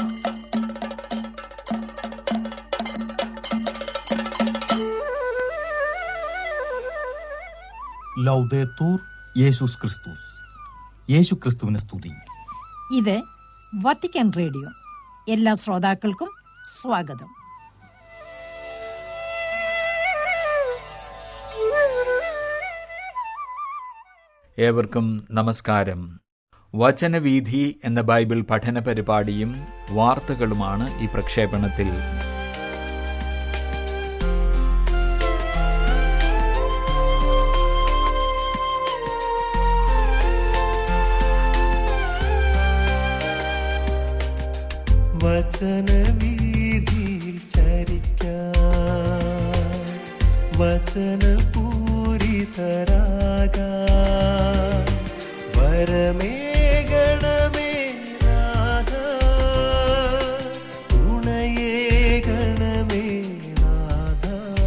ലൗദേത്തൂർ യേശുസ് ക്രിസ്തുസ് യേശു ക്രിസ്തുവിനെ സ്തുതി ഇത് വത്തിക്കാൻ റേഡിയോ എല്ലാ ശ്രോതാക്കൾക്കും സ്വാഗതം ഏവർക്കും നമസ്കാരം വചനവീഥി എന്ന ബൈബിൾ പഠന പരിപാടിയും വാർത്തകളുമാണ് ഈ പ്രക്ഷേപണത്തിൽ വചനവീതിയിൽ ചരിക്കാൻ വചനപൂരിതരാകാൻ വരമേകണമേ നാഥ തുണയേകണമേ നാഥ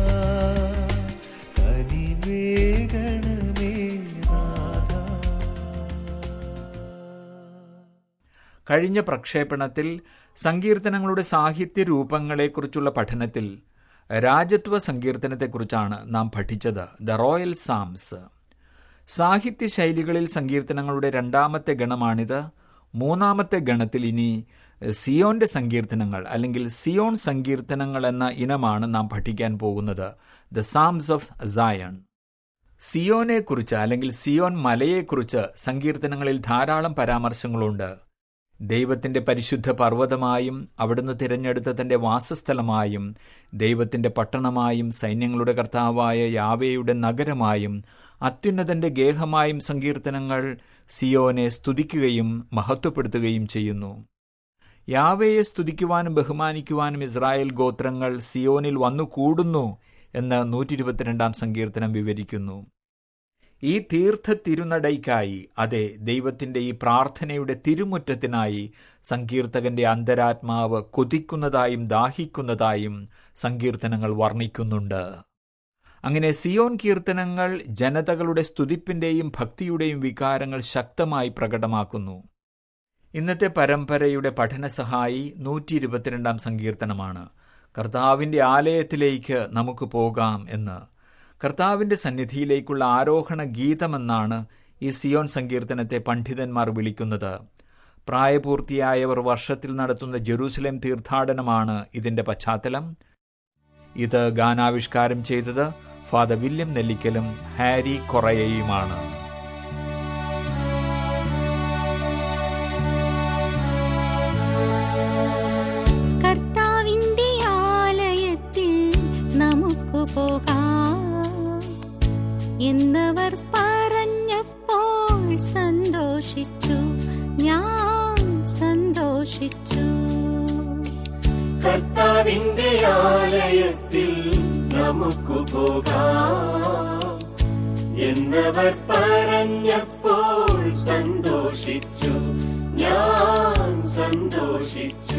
കനിവേകണമേ നാഥ കഴിഞ്ഞ പ്രക്ഷേപണത്തിൽ സങ്കീർത്തനങ്ങളുടെ സാഹിത്യ രൂപങ്ങളെക്കുറിച്ചുള്ള പഠനത്തിൽ രാജത്വ സങ്കീർത്തനത്തെക്കുറിച്ചാണ് നാം പഠിച്ചത് ദ റോയൽ സാംസ് സാഹിത്യ ശൈലികളിൽ സങ്കീർത്തനങ്ങളുടെ രണ്ടാമത്തെ ഗണമാണിത് മൂന്നാമത്തെ ഗണത്തിൽ ഇനി സിയോന്റെ സങ്കീർത്തനങ്ങൾ അല്ലെങ്കിൽ സിയോൺ സങ്കീർത്തനങ്ങൾ എന്ന ഇനമാണ് നാം പഠിക്കാൻ പോകുന്നത് ദ സാംസ് ഓഫ് സയൺ സിയോനെക്കുറിച്ച് അല്ലെങ്കിൽ സിയോൻ മലയെക്കുറിച്ച് സങ്കീർത്തനങ്ങളിൽ ധാരാളം പരാമർശങ്ങളുണ്ട് ദൈവത്തിന്റെ പരിശുദ്ധ പർവ്വതമായും അവിടുന്ന് തിരഞ്ഞെടുത്ത തന്റെ വാസസ്ഥലമായും ദൈവത്തിന്റെ പട്ടണമായും സൈന്യങ്ങളുടെ കർത്താവായ യാവേയുടെ നഗരമായും അത്യുന്നതന്റെ ഗേഹമായും സങ്കീർത്തനങ്ങൾ സിയോനെ സ്തുതിക്കുകയും മഹത്വപ്പെടുത്തുകയും ചെയ്യുന്നു യാവേയെ സ്തുതിക്കുവാനും ബഹുമാനിക്കുവാനും ഇസ്രായേൽ ഗോത്രങ്ങൾ സിയോനിൽ വന്നു കൂടുന്നു എന്ന് നൂറ്റി ഇരുപത്തിരണ്ടാം സങ്കീർത്തനം വിവരിക്കുന്നു ഈ തീർത്ഥ തിരുനടയ്ക്കായി അതെ ദൈവത്തിന്റെ ഈ പ്രാർത്ഥനയുടെ തിരുമുറ്റത്തിനായി സങ്കീർത്തകന്റെ അന്തരാത്മാവ് കൊതിക്കുന്നതായും ദാഹിക്കുന്നതായും സങ്കീർത്തനങ്ങൾ വർണ്ണിക്കുന്നുണ്ട് അങ്ങനെ സിയോൻ കീർത്തനങ്ങൾ ജനതകളുടെ സ്തുതിപ്പിന്റെയും ഭക്തിയുടെയും വികാരങ്ങൾ ശക്തമായി പ്രകടമാക്കുന്നു ഇന്നത്തെ പരമ്പരയുടെ പഠനസഹായി നൂറ്റി ഇരുപത്തിരണ്ടാം സങ്കീർത്തനമാണ് കർത്താവിന്റെ ആലയത്തിലേക്ക് നമുക്ക് പോകാം എന്ന് കർത്താവിന്റെ സന്നിധിയിലേക്കുള്ള ആരോഹണ ഗീതമെന്നാണ് ഈ സിയോൻ സങ്കീർത്തനത്തെ പണ്ഡിതന്മാർ വിളിക്കുന്നത് പ്രായപൂർത്തിയായവർ വർഷത്തിൽ നടത്തുന്ന ജെറൂസലേം തീർത്ഥാടനമാണ് ഇതിന്റെ പശ്ചാത്തലം ഇത് ഗാനാവിഷ്കാരം ചെയ്തത് ഫാദർ വില്യം നെല്ലിക്കലും ഹാരി കൊറയയുമാണ് കർത്താവിന്റെ ആലയത്തിൽ നമുക്ക് പോകാം എന്നവർ പറഞ്ഞപ്പോൾ സന്തോഷിച്ചു ഞാൻ സന്തോഷിച്ചു കർത്താവിന്റെ ആലയത്തിൽ നമുക്ക് പോകാം എന്നവർ പറഞ്ഞപ്പോൾ സന്തോഷിച്ചു ഞാൻ സന്തോഷിച്ചു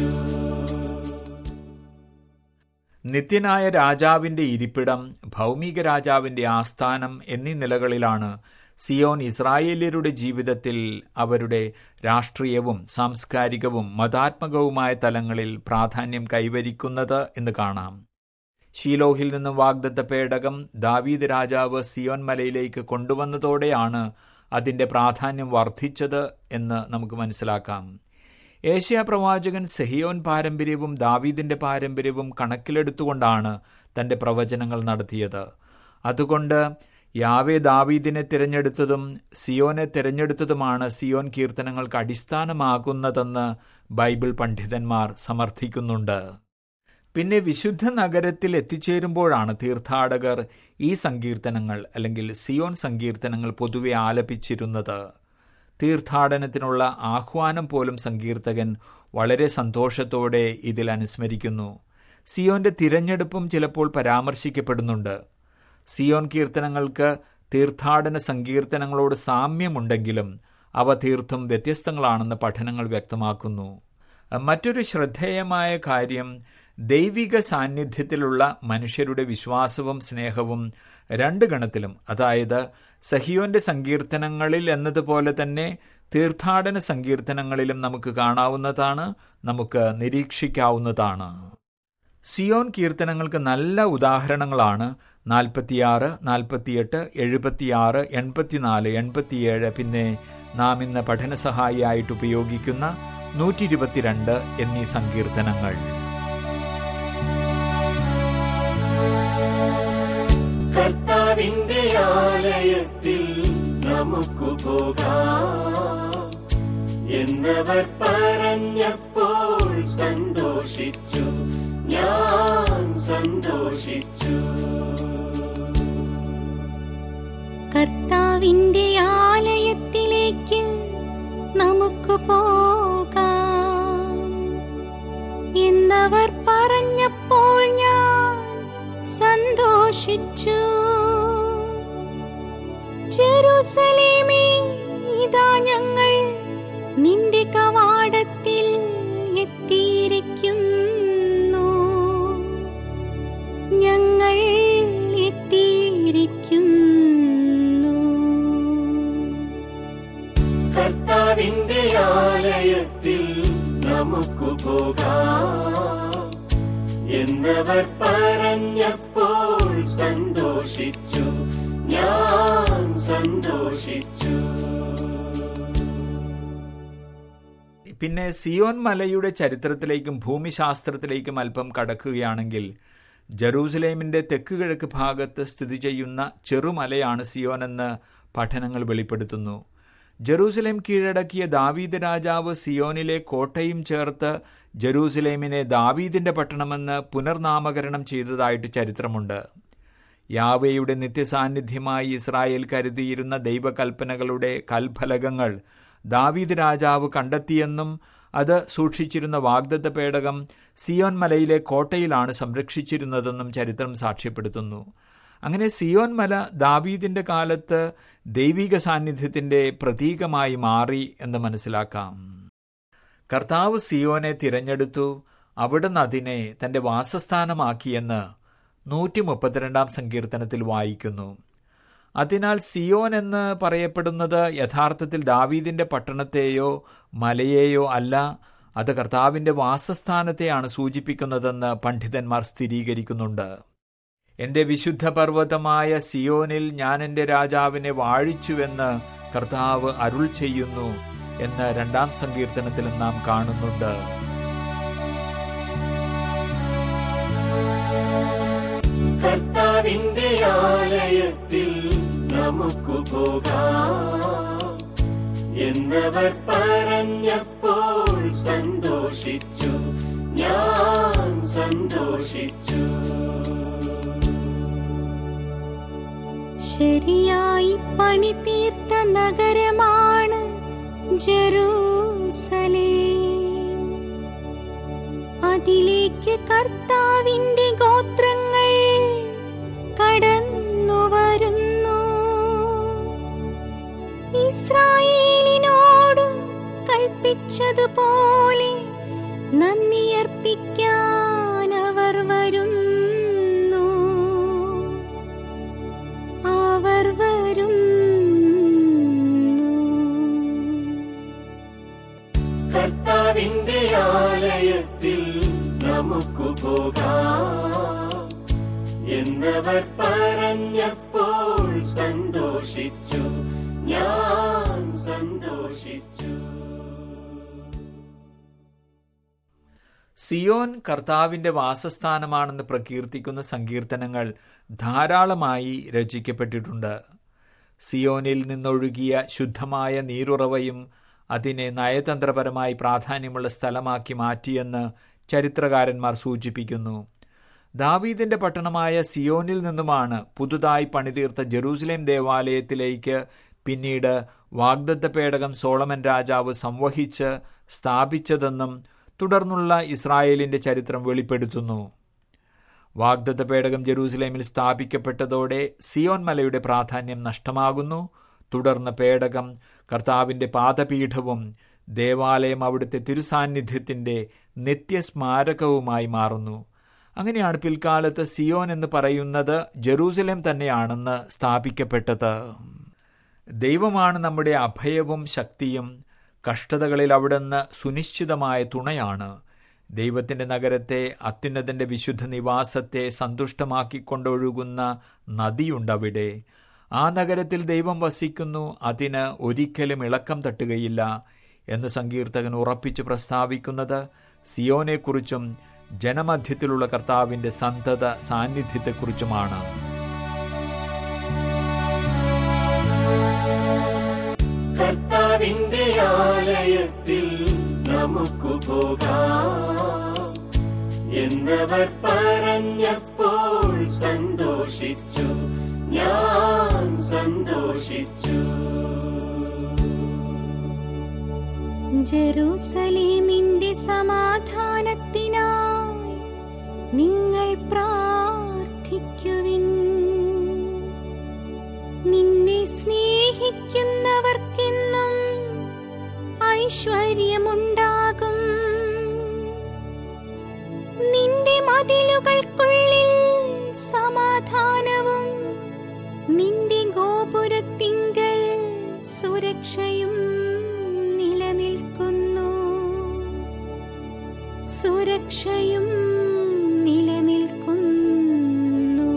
നിത്യനായ രാജാവിന്റെ ഇരിപ്പിടം ഭൗമിക രാജാവിന്റെ ആസ്ഥാനം എന്നീ നിലകളിലാണ് സിയോൻ ഇസ്രായേല്യരുടെ ജീവിതത്തിൽ അവരുടെ രാഷ്ട്രീയവും സാംസ്കാരികവും മതാത്മകവുമായ തലങ്ങളിൽ പ്രാധാന്യം കൈവരിക്കുന്നത് എന്ന് കാണാം ഷീലോഹിൽ നിന്നും വാഗ്ദത്ത പേടകം ദാവീദ് രാജാവ് സിയോൻ മലയിലേക്ക് കൊണ്ടുവന്നതോടെയാണ് അതിന്റെ പ്രാധാന്യം വർദ്ധിച്ചത് എന്ന് നമുക്ക് മനസ്സിലാക്കാം ഏഷ്യ പ്രവാചകൻ സെഹിയോൻ പാരമ്പര്യവും ദാവീദിന്റെ പാരമ്പര്യവും കണക്കിലെടുത്തുകൊണ്ടാണ് തന്റെ പ്രവചനങ്ങൾ നടത്തിയത് അതുകൊണ്ട് യാവേ ദാവീദിനെ തിരഞ്ഞെടുത്തതും സിയോനെ തിരഞ്ഞെടുത്തതുമാണ് സിയോൻ കീർത്തനങ്ങൾക്ക് അടിസ്ഥാനമാകുന്നതെന്ന് ബൈബിൾ പണ്ഡിതന്മാർ സമർത്ഥിക്കുന്നുണ്ട് പിന്നെ വിശുദ്ധ നഗരത്തിൽ എത്തിച്ചേരുമ്പോഴാണ് തീർത്ഥാടകർ ഈ സങ്കീർത്തനങ്ങൾ അല്ലെങ്കിൽ സിയോൻ സങ്കീർത്തനങ്ങൾ പൊതുവെ ആലപിച്ചിരുന്നത് തീർത്ഥാടനത്തിനുള്ള ആഹ്വാനം പോലും സങ്കീർത്തകൻ വളരെ സന്തോഷത്തോടെ ഇതിൽ അനുസ്മരിക്കുന്നു സിയോന്റെ തിരഞ്ഞെടുപ്പും ചിലപ്പോൾ പരാമർശിക്കപ്പെടുന്നുണ്ട് സിയോൻ കീർത്തനങ്ങൾക്ക് തീർത്ഥാടന സങ്കീർത്തനങ്ങളോട് സാമ്യമുണ്ടെങ്കിലും അവ തീർത്തും വ്യത്യസ്തങ്ങളാണെന്ന് പഠനങ്ങൾ വ്യക്തമാക്കുന്നു മറ്റൊരു ശ്രദ്ധേയമായ കാര്യം ദൈവിക സാന്നിധ്യത്തിലുള്ള മനുഷ്യരുടെ വിശ്വാസവും സ്നേഹവും രണ്ട് ഗണത്തിലും അതായത് സഹിയോന്റെ സങ്കീർത്തനങ്ങളിൽ എന്നതുപോലെ തന്നെ തീർത്ഥാടന സങ്കീർത്തനങ്ങളിലും നമുക്ക് കാണാവുന്നതാണ് നമുക്ക് നിരീക്ഷിക്കാവുന്നതാണ് സിയോൻ കീർത്തനങ്ങൾക്ക് നല്ല ഉദാഹരണങ്ങളാണ് നാൽപ്പത്തിയാറ് നാൽപ്പത്തിയെട്ട് എഴുപത്തിയാറ് എൺപത്തിനാല് എൺപത്തിയേഴ് പിന്നെ നാം ഇന്ന് പഠനസഹായിയായിട്ട് ഉപയോഗിക്കുന്ന നൂറ്റി ഇരുപത്തിരണ്ട് എന്നീ സങ്കീർത്തനങ്ങൾ കർത്താവിന്റെ ആലയത്തിൽ നമുക്കു പോകാം എന്നവർ പറഞ്ഞപ്പോൾ സന്തോഷിച്ചു ഞാൻ സന്തോഷിച്ചു കർത്താവിന്റെ ആലയത്തിലേക്ക് നമുക്ക് പോകാം എന്നവർ പറഞ്ഞപ്പോൾ ഞാൻ സന്തോഷിച്ചു ജെറൂസലേമേ ഇതാ ഞങ്ങൾ നിന്റെ കവാടത്തിൽ എത്തിയിരിക്കുന്നു ഞങ്ങൾ എത്തിയിരിക്കുന്നു കർത്താവിന്റെ ആലയത്തിൽ നമുക്കു പോകാം എന്നവർ പറഞ്ഞപ്പോൾ സന്തോഷിച്ചു ഞാൻ സന്തോഷിച്ചു പിന്നെ സിയോൻ മലയുടെ ചരിത്രത്തിലേക്കും ഭൂമിശാസ്ത്രത്തിലേക്കും അല്പം കടക്കുകയാണെങ്കിൽ ജെറൂസലേമിന്റെ തെക്ക് കിഴക്ക് ഭാഗത്ത് സ്ഥിതി ചെയ്യുന്ന ചെറുമലയാണ് സിയോൻ എന്ന് പഠനങ്ങൾ വെളിപ്പെടുത്തുന്നു ജെറൂസലേം കീഴടക്കിയ ദാവീദ് രാജാവ് സിയോനിലെ കോട്ടയും ചേർത്ത് ജെറൂസലേമിനെ ദാവീദിന്റെ പട്ടണമെന്ന് പുനർനാമകരണം ചെയ്തതായിട്ട് ചരിത്രമുണ്ട് യാവയുടെ നിത്യസാന്നിധ്യമായി ഇസ്രായേൽ കരുതിയിരുന്ന ദൈവകൽപ്പനകളുടെ കൽഫലകങ്ങൾ ദാവീദ് രാജാവ് കണ്ടെത്തിയെന്നും അത് സൂക്ഷിച്ചിരുന്ന വാഗ്ദത്ത പേടകം സിയോൻ മലയിലെ കോട്ടയിലാണ് സംരക്ഷിച്ചിരുന്നതെന്നും ചരിത്രം സാക്ഷ്യപ്പെടുത്തുന്നു അങ്ങനെ സിയോൻ മല ദാവീദിന്റെ കാലത്ത് ദൈവിക സാന്നിധ്യത്തിന്റെ പ്രതീകമായി മാറി എന്ന് മനസ്സിലാക്കാം കർത്താവ് സിയോനെ തിരഞ്ഞെടുത്തു അവിടുന്ന് അതിനെ തന്റെ വാസസ്ഥാനമാക്കിയെന്ന് നൂറ്റി മുപ്പത്തിരണ്ടാം സങ്കീർത്തനത്തിൽ വായിക്കുന്നു അതിനാൽ സിയോൻ എന്ന് പറയപ്പെടുന്നത് യഥാർത്ഥത്തിൽ ദാവീദിന്റെ പട്ടണത്തെയോ മലയെയോ അല്ല അത് കർത്താവിന്റെ വാസസ്ഥാനത്തെയാണ് സൂചിപ്പിക്കുന്നതെന്ന് പണ്ഡിതന്മാർ സ്ഥിരീകരിക്കുന്നുണ്ട് എന്റെ വിശുദ്ധ പർവ്വതമായ സിയോനിൽ ഞാൻ എന്റെ രാജാവിനെ വാഴിച്ചുവെന്ന് കർത്താവ് അരുൾ ചെയ്യുന്നു എന്ന് രണ്ടാം സങ്കീർത്തനത്തിൽ നാം കാണുന്നുണ്ട് കർത്താവിന്റെ ആലയത്തിൽ നമുക്കു പോകാം എന്നവർ പറഞ്ഞപ്പോൾ സന്തോഷിച്ചു ഞാൻ സന്തോഷിച്ചു ശരിയായി പണി തീർത്ത നഗരമാണ് ജെറൂസലേം അതിലേക്ക് കർത്താവിന്റെ ഗോത്രങ്ങൾ കടന്നു വരുന്നു ഇസ്രായേലിനോട് കൽപ്പിച്ചതുപോലെ നന്ദിയർപ്പിക്കാൻ അവർ വരുന്നു അവർ വരുന്നു കർത്താവിന്റെ ആലയത്തിൽ നമുക്കു പോകാം എന്നവർ പറഞ്ഞപ്പോൾ സന്തോഷിച്ചു ഞാൻ സന്തോഷിച്ചു സിയോൻ കർത്താവിന്റെ വാസസ്ഥാനമാണെന്ന് പ്രകീർത്തിക്കുന്ന സങ്കീർത്തനങ്ങൾ ധാരാളമായി രചിക്കപ്പെട്ടിട്ടുണ്ട് സിയോനിൽ നിന്നൊഴുകിയ ശുദ്ധമായ നീരുറവയും അതിനെ നയതന്ത്രപരമായി പ്രാധാന്യമുള്ള സ്ഥലമാക്കി മാറ്റിയെന്ന് ചരിത്രകാരന്മാർ സൂചിപ്പിക്കുന്നു ദാവീദിന്റെ പട്ടണമായ സിയോനിൽ നിന്നുമാണ് പുതുതായി പണിതീർത്ത ജെറൂസലേം ദേവാലയത്തിലേക്ക് പിന്നീട് വാഗ്ദത്ത പേടകം സോളമൻ രാജാവ് സംവഹിച്ച് സ്ഥാപിച്ചതെന്നും തുടർന്നുള്ള ഇസ്രായേലിന്റെ ചരിത്രം വെളിപ്പെടുത്തുന്നു വാഗ്ദത്ത പേടകം ജെറൂസലേമിൽ സ്ഥാപിക്കപ്പെട്ടതോടെ സിയോൻ മലയുടെ പ്രാധാന്യം നഷ്ടമാകുന്നു തുടർന്ന് പേടകം കർത്താവിന്റെ പാദപീഠവും ദേവാലയം അവിടുത്തെ തിരുസാന്നിധ്യത്തിന്റെ നിത്യസ്മാരകവുമായി മാറുന്നു അങ്ങനെയാണ് പിൽക്കാലത്ത് സിയോൻ എന്ന് പറയുന്നത് ജെറൂസലേം തന്നെയാണെന്ന് സ്ഥാപിക്കപ്പെട്ടത് ദൈവമാണ് നമ്മുടെ അഭയവും ശക്തിയും കഷ്ടതകളിൽ അവിടുന്ന് സുനിശ്ചിതമായ തുണയാണ് ദൈവത്തിന്റെ നഗരത്തെ അത്യുന്നതന്റെ വിശുദ്ധ നിവാസത്തെ സന്തുഷ്ടമാക്കിക്കൊണ്ടൊഴുകുന്ന നദിയുണ്ടവിടെ ആ നഗരത്തിൽ ദൈവം വസിക്കുന്നു അതിന് ഒരിക്കലും ഇളക്കം തട്ടുകയില്ല എന്ന് സങ്കീർത്തകൻ ഉറപ്പിച്ചു പ്രസ്താവിക്കുന്നത് സിയോനെക്കുറിച്ചും ജനമധ്യത്തിലുള്ള കർത്താവിന്റെ സന്തത സാന്നിധ്യത്തെക്കുറിച്ചുമാണ് കർത്താവിന്റെ ആലയത്തിൽ നമുക്ക് പോകാം എന്നവർ പറഞ്ഞപ്പോൾ സന്തോഷിച്ചു ഞാൻ സന്തോഷിച്ചു ജെറൂസലേമിന്റെ സമാധാനത്തിനായി നിങ്ങൾ പ്രാർത്ഥിക്കുവിൻ നിന്നെ സ്നേഹിക്കുന്നവർക്കെന്നും ഐശ്വര്യമുണ്ടാകും നിന്റെ മതിലുകൾക്കുള്ളിൽ സമാധാനവും നിന്റെ ഗോപുരത്തിങ്കൽ സുരക്ഷയും നിലനിൽക്കുന്നു സുരക്ഷയും നിലനിൽക്കുന്നു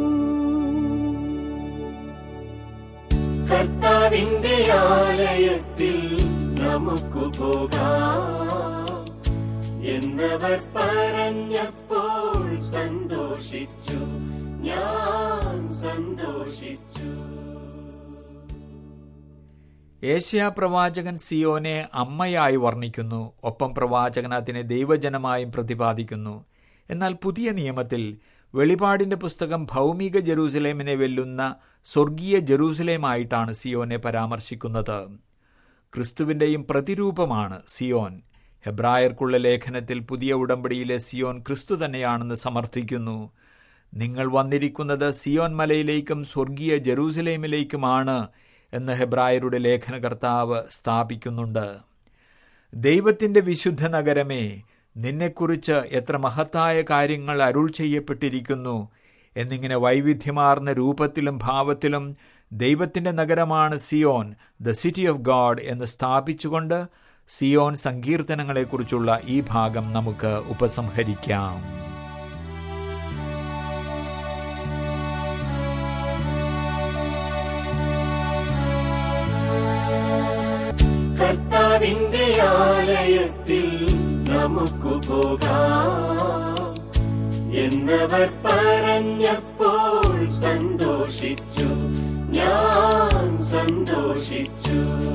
കർത്താവിന്റെ ആലയത്തിൽ നമുക്ക് പോകാം എന്നവർ പറഞ്ഞപ്പോൾ സന്തോഷിച്ചു ഞാൻ സന്തോഷിച്ചു ഏഷ്യാ പ്രവാചകൻ സിയോനെ അമ്മയായി വർണ്ണിക്കുന്നു ഒപ്പം പ്രവാചകൻ അതിനെ ദൈവജനമായും പ്രതിപാദിക്കുന്നു എന്നാൽ പുതിയ നിയമത്തിൽ വെളിപാടിന്റെ പുസ്തകം ഭൗമിക ജെറൂസലേമിനെ വെല്ലുന്ന സ്വർഗീയ ജെറൂസലേമായിട്ടാണ് സിയോനെ പരാമർശിക്കുന്നത് ക്രിസ്തുവിന്റെയും പ്രതിരൂപമാണ് സിയോൻ ഹെബ്രായർക്കുള്ള ലേഖനത്തിൽ പുതിയ ഉടമ്പടിയിലെ സിയോൻ ക്രിസ്തു തന്നെയാണെന്ന് സമർത്ഥിക്കുന്നു നിങ്ങൾ വന്നിരിക്കുന്നത് സിയോൻ മലയിലേക്കും സ്വർഗീയ ജെറൂസലേമിലേക്കുമാണ് എന്ന് ഹെബ്രായരുടെ ലേഖനകർത്താവ് സ്ഥാപിക്കുന്നുണ്ട് ദൈവത്തിന്റെ വിശുദ്ധ നഗരമേ നിന്നെക്കുറിച്ച് എത്ര മഹത്തായ കാര്യങ്ങൾ അരുൾ ചെയ്യപ്പെട്ടിരിക്കുന്നു എന്നിങ്ങനെ വൈവിധ്യമാർന്ന രൂപത്തിലും ഭാവത്തിലും ദൈവത്തിന്റെ നഗരമാണ് Zion the city of God എന്ന് സ്ഥാപിച്ചുകൊണ്ട് സിയോൻ സങ്കീർത്തനങ്ങളെക്കുറിച്ചുള്ള ഈ ഭാഗം നമുക്ക് ഉപസംഹരിക്കാം കർത്താവിന്റെ ആലയത്തിൽ നമുക്ക് പോകാം എന്നവർ പറഞ്ഞപ്പോൾ സന്തോഷിച്ചു ഞാൻ സന്തോഷിച്ചു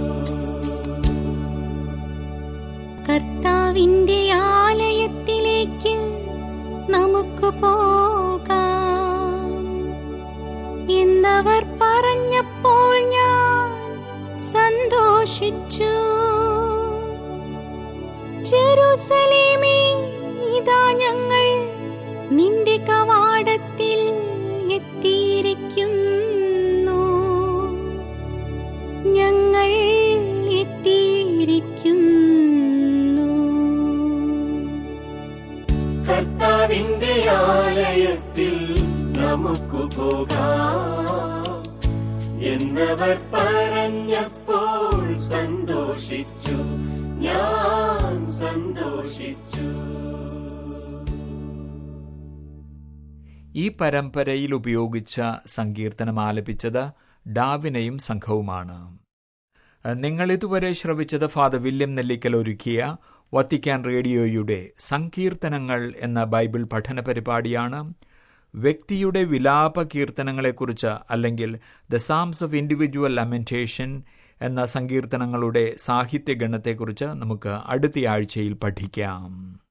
കർത്താവിന്റെ ആലയത്തിലേക്ക് നമുക്ക് പോകാം എന്നവർ പറഞ്ഞപ്പോൾ ഞാൻ സന്തോഷിച്ചു ജെറൂസലേമേ ഇതാ ഞങ്ങൾ നിന്റെ കവാടത്തിൽ എത്തിയിരിക്കുന്നു ഞങ്ങൾ എത്തിയിരിക്കുന്നു കർത്താവിന്റെ ആലയത്തിൽ നമുക്ക് പോകാം എന്നവർ പറഞ്ഞപ്പോൾ സന്തോഷിച്ചു ഞാൻ സന്തോഷിച്ചു ഈ പരമ്പരയിൽ ഉപയോഗിച്ച സങ്കീർത്തനം ആലപിച്ചത് ഡാവിനെയും സംഘവുമാണ് നിങ്ങൾ ഇതുവരെ ശ്രവിച്ചത് ഫാദർ വില്യം നെല്ലിക്കൽ ഒരുക്കിയ വത്തിക്കാൻ റേഡിയോയുടെ സങ്കീർത്തനങ്ങൾ എന്ന ബൈബിൾ പഠന പരിപാടിയാണ് വ്യക്തിയുടെ വിലാപ കീർത്തനങ്ങളെക്കുറിച്ച് അല്ലെങ്കിൽ the psalms of individual lamentation എന്ന സങ്കീർത്തനങ്ങളുടെ സാഹിത്യഗണത്തെക്കുറിച്ച് നമുക്ക് അടുത്ത ആഴ്ചയിൽ പഠിക്കാം